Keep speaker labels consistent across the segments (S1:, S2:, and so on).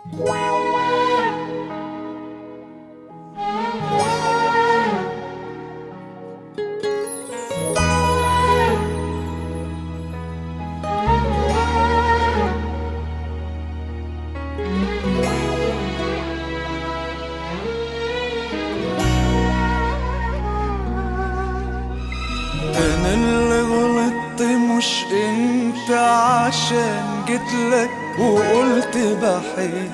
S1: انا اللي غلطت مش انت عشان جيتلك وقلت بحب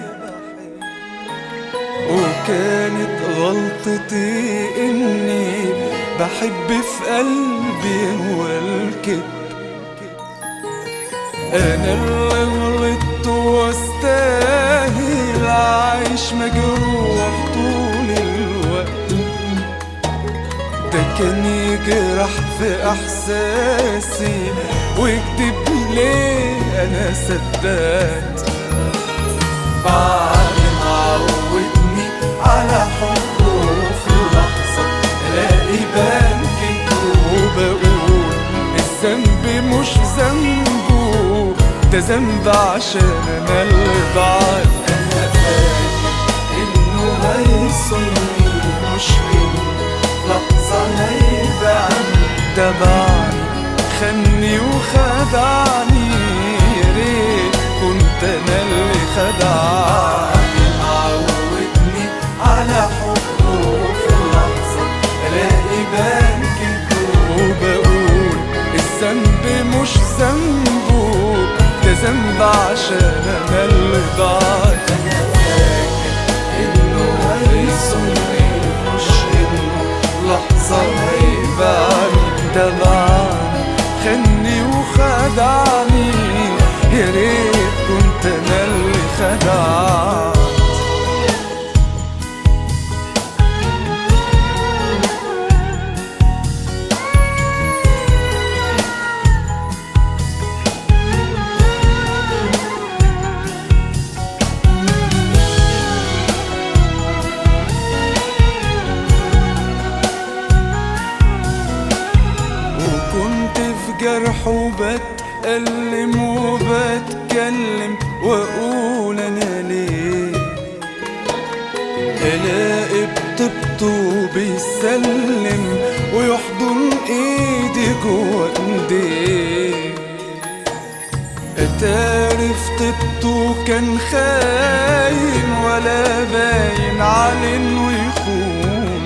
S1: وكانت غلطتي اني بحب في قلبي هو الكذب انا اللي غلطت واستاهل عايش مجروح طول الوقت ده كان يجرح في احساسي ويكتب ليه انا صدقت بعد ما عودني على حبه في لحظة الاقي بنكت وبقول الذنب مش ذنبه ده ذنب عشان انا اللي ضعت انا فاكر انه هيصوني مش انه لحظة هيبعني ده باعني خني وخدعني يا ريت كنت انا اللي خدعني عودني على حبه في لحظة الاقي بنكت وبقول الذنب مش ذنبه ده ذنب عشان انا اللي ضاعت انا فاكر انه هيصوني مش انه لحظة هيبعني ده باعني خني وخدعني يا ريت كنت انا اللي خدعت وكنت في جرح وبتألم وبتكلم وأقول أنا ليه ألاقي بطبطه بيسلم ويحضن إيدي جوا إيديه اتعرف طبطه كان خاين ولا باين على إنه يخون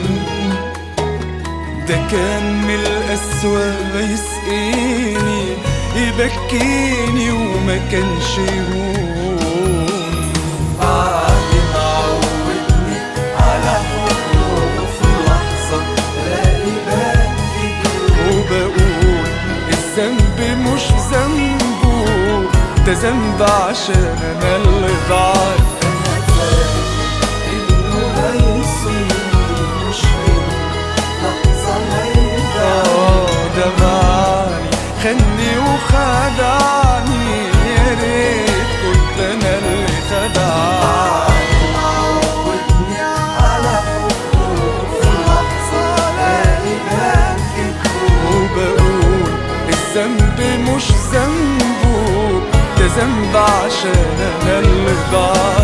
S1: ده كان من الأسوأ يسقيني يبكيني وما كانش يهون بعد ما عودني على حبه في لحظة الاقي بنكت وبقول الذنب مش ذنبه ده ذنب عشان انا اللي ضعت انا فاكر انه هيصوني مش لحظة هيبقى ده معاني خلني وخدعني يا ريت كنت انا اللي خدعني عودني على حبه في لحظة الاقي بنكت وبقول الذنب مش ذنبه ده ذنب عشان انا اللي ضاع